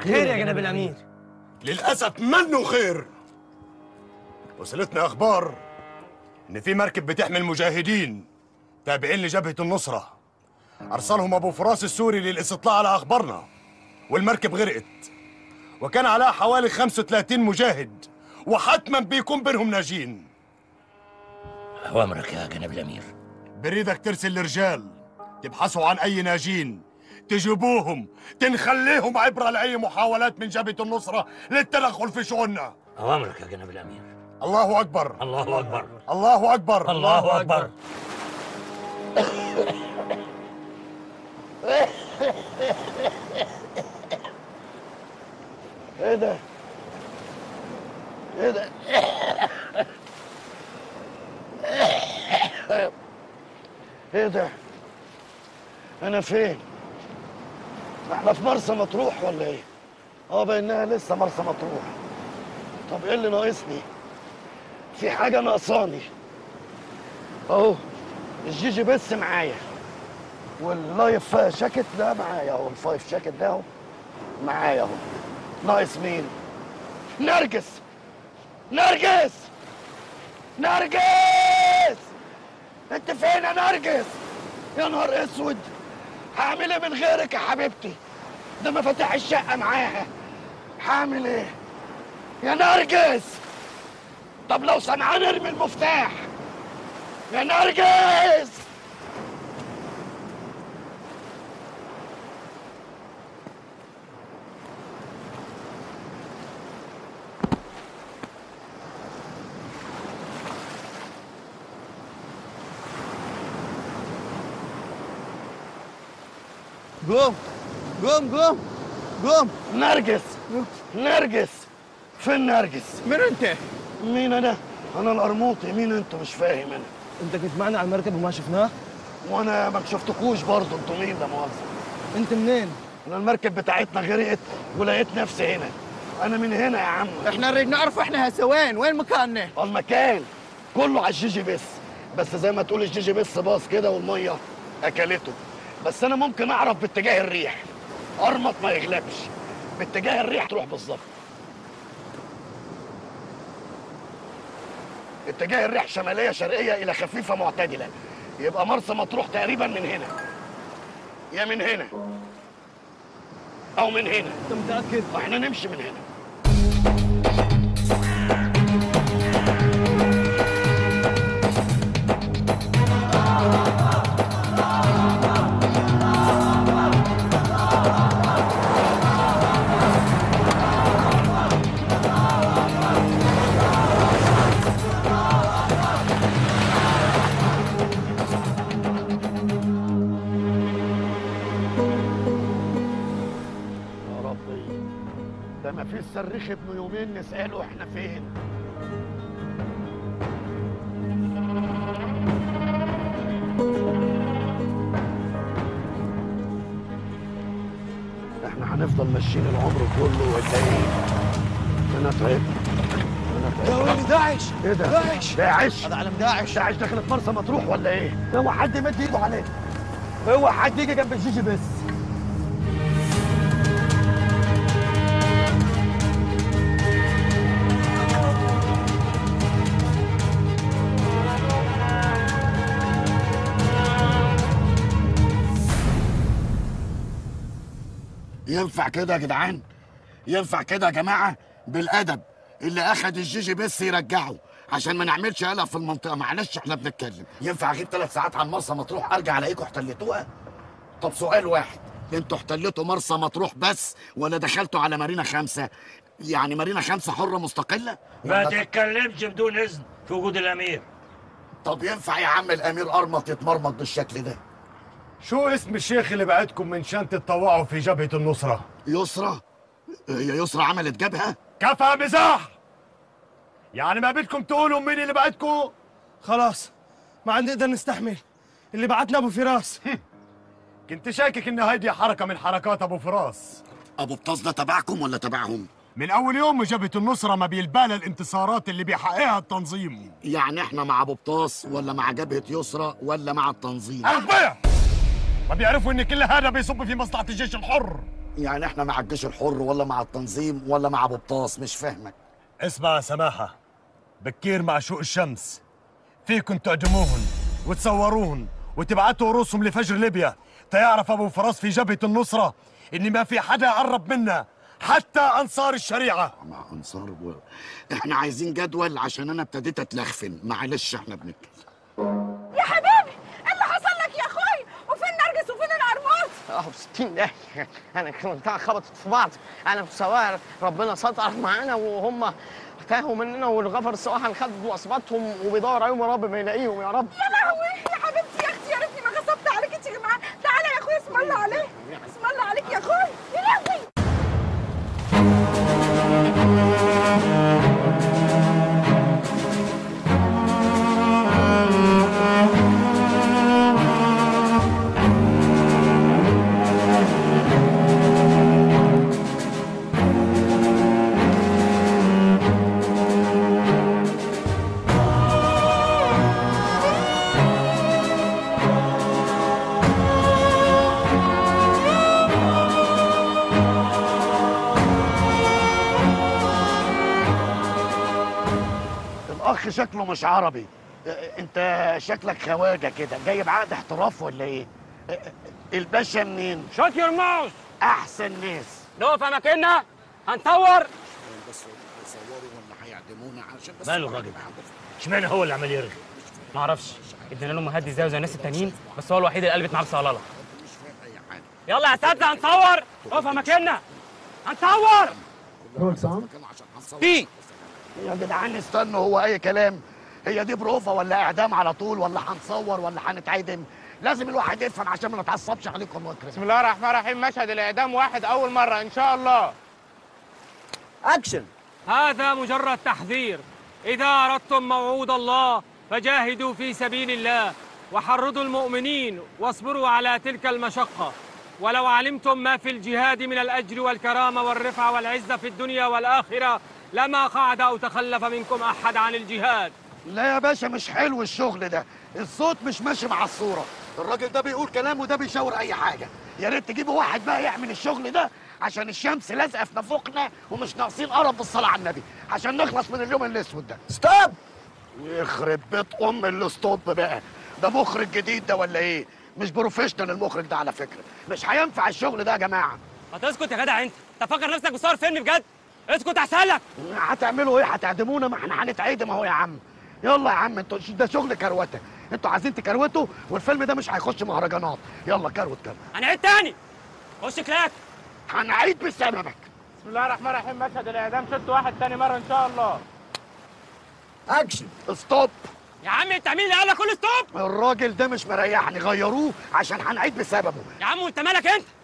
خير يا جناب الامير للأسف منه خير وصلتنا أخبار إن في مركب بتحمل مجاهدين تابعين لجبهة النصرة أرسلهم أبو فراس السوري للاستطلاع على أخبارنا والمركب غرقت وكان عليها حوالي 35 مجاهد وحتما بيكون بينهم ناجين أوامرك يا جناب الأمير بريدك ترسل الرجال تبحثوا عن أي ناجين تجيبوهم تنخليهم عبرة لأي محاولات من جبهة النصرة للتدخل في شؤوننا أوامرك يا جناب الأمير الله أكبر الله أكبر الله أكبر الله أكبر ايه ده؟ ايه ده؟ ايه ده؟ انا فين؟ احنا في مرسى مطروح ولا ايه؟ اه بانها لسه مرسى مطروح طب ايه اللي ناقصني؟ في حاجة ناقصاني اهو الجيجي بس معايا واللايف جاكيت ده معايا اهو الفايف جاكيت ده اهو معايا اهو ناقص مين؟ نرجس نرجس نرجس انت فين يا نرجس؟ يا نهار اسود هعمل ايه من غيرك يا حبيبتي؟ ده مفاتيح الشقة معاها هعمل ايه؟ يا نرجس طب لو سمعان ارمي المفتاح يا نرجس قوم قوم قوم قوم نرجس نرجس فين نرجس؟ مين انت؟ مين انا؟ انا القرموطي مين انتوا مش فاهم انا انت كنت معنا على المركب وما شفناه؟ وانا ما شفتكوش برضه انتوا مين لا مؤاخذه انت منين؟ انا المركب بتاعتنا غرقت ولقيت نفسي هنا انا من هنا يا عم احنا نريد نعرف احنا هسوين وين مكاننا؟ المكان كله على الجيجي بس بس زي ما تقول الجيجي بس باص كده والميه اكلته بس انا ممكن اعرف باتجاه الريح ارمط ما يغلبش باتجاه الريح تروح بالظبط اتجاه الريح شماليه شرقيه الى خفيفه معتدله يبقى مرسى مطروح تقريبا من هنا يا من هنا او من هنا انت متاكد؟ واحنا نمشي من هنا يا ربي ده ما فيش صريخ ابن يومين نسأله احنا فين احنا هنفضل ماشيين العمر كله ولا ايه؟ انا تعبت انا يا تعبت ويلي داعش ايه ده؟ داعش داعش هذا علم داعش داعش دخلت مرسى مطروح ولا ايه؟ اوعى حد يمد ايده عليه اوعى حد يجي جنب الجيجي بس ينفع كده يا جدعان ينفع كده يا جماعه بالادب اللي اخد الجيجي بس يرجعه عشان ما نعملش قلق في المنطقه معلش احنا بنتكلم ينفع اغيب ثلاث ساعات عن مرسى مطروح ارجع الاقيكم احتلتوها طب سؤال واحد انتوا احتلتوا مرسى مطروح بس ولا دخلتوا على مارينا خمسة يعني مارينا خمسة حرة مستقلة ما ولا- تتكلمش بدون إذن في وجود الأمير طب ينفع يا عم الامير ارمط يتمرمط بالشكل ده شو اسم الشيخ اللي بعتكم من شان تتطوعوا في جبهة النصرة؟ يسرى هي يسرى عملت جبهة كفى مزاح يعني ما بدكم تقولوا مين اللي بعتكم؟ خلاص ما عاد نقدر نستحمل اللي بعتنا ابو فراس كنت شاكك ان هيدي حركة من حركات ابو فراس ابو بطاس ده تبعكم ولا تبعهم من اول يوم جبهة النصرة ما بيلبالها الانتصارات اللي بيحققها التنظيم يعني احنا مع ابو بطاس ولا مع جبهة يسرى ولا مع التنظيم أغبياء ما بيعرفوا ان كل هذا بيصب في مصلحة الجيش الحر يعني احنا مع الجيش الحر ولا مع التنظيم ولا مع ابو بطاس مش فاهمك اسمع يا سماحة بكير مع شوق الشمس فيكم تعدموهن وتصوروهن وتبعتوا رؤوسهم لفجر ليبيا تيعرف ابو فراس في جبهة النصرة ان ما في حدا يقرب منا حتى انصار الشريعة مع انصار و... احنا عايزين جدول عشان انا ابتديت اتلخفن معلش احنا بنتكلم يا حبيبي ايه اللي حصل لك يا اخوي وفين نرجس وفين العرموس اه بستين ده انا كنت خبطت في بعض انا سواء ربنا ستر معانا وهم تاهوا مننا والغفر السواحل خد وصباتهم وبيدور عليهم يا رب ما يلاقيهم يا رب يا لهوي يا حبيبتي يا اختي يا ريتني ما غصبت عليك انت كمان تعالى يا اخويا اسم الله عليك اسم الله عليك يا اخوي يا لهوي الاخ شكله مش عربي اه، انت شكلك خواجه كده جايب عقد احتراف ولا ايه اه، اه، الباشا منين شوت يور ماوس احسن ناس نقف اماكننا هنصور بس يصوروا ولا هيعدمونا عشان بس ماله الراجل؟ اشمعنى هو اللي عمال يرغي ما اعرفش ادينا له مهدي زيه زي الناس التانيين بس هو الوحيد اللي قلبت معاه بصلاله مش فاهم اي حاجه يلا يا اساتذه هنصور اقف اماكننا هنصور كانوا عشان هنصور في يا جدعان استنوا هو اي كلام هي دي بروفه ولا اعدام على طول ولا هنصور ولا هنتعدم لازم الواحد يفهم عشان ما نتعصبش عليكم الله يكرمك بسم الله الرحمن الرحيم مشهد الاعدام واحد اول مره ان شاء الله اكشن هذا مجرد تحذير إذا أردتم موعود الله فجاهدوا في سبيل الله وحرضوا المؤمنين واصبروا على تلك المشقة ولو علمتم ما في الجهاد من الأجر والكرامة والرفعة والعزة في الدنيا والآخرة لما قعد أو تخلف منكم أحد عن الجهاد لا يا باشا مش حلو الشغل ده الصوت مش ماشي مع الصوره الراجل ده بيقول كلام وده بيشاور اي حاجه يا ريت تجيبوا واحد بقى يعمل الشغل ده عشان الشمس لازقه في نافوقنا ومش ناقصين قرب بالصلاه على النبي عشان نخلص من اليوم الاسود ده ستوب يخرب بيت ام الستوب بقى ده مخرج جديد ده ولا ايه مش بروفيشنال المخرج ده على فكره مش هينفع الشغل ده يا جماعه ما تسكت يا جدع أنت تفكر نفسك بصور فيلم بجد اسكت أحسن لك هتعملوا ايه هتعدمونا ما احنا هنتعدم اهو يا عم يلا يا عم انتوا ده شغل كروته انتوا عايزين تكروتوا والفيلم ده مش هيخش مهرجانات يلا كروت كروت هنعيد تاني خش كلاك هنعيد بسببك بسم الله الرحمن الرحيم مشهد الاعدام شت واحد تاني مره ان شاء الله اكشن ستوب يا عم أنت مين اللي قال لك كل ستوب الراجل ده مش مريحني غيروه عشان هنعيد بسببه يا عم وأنت مالك أنت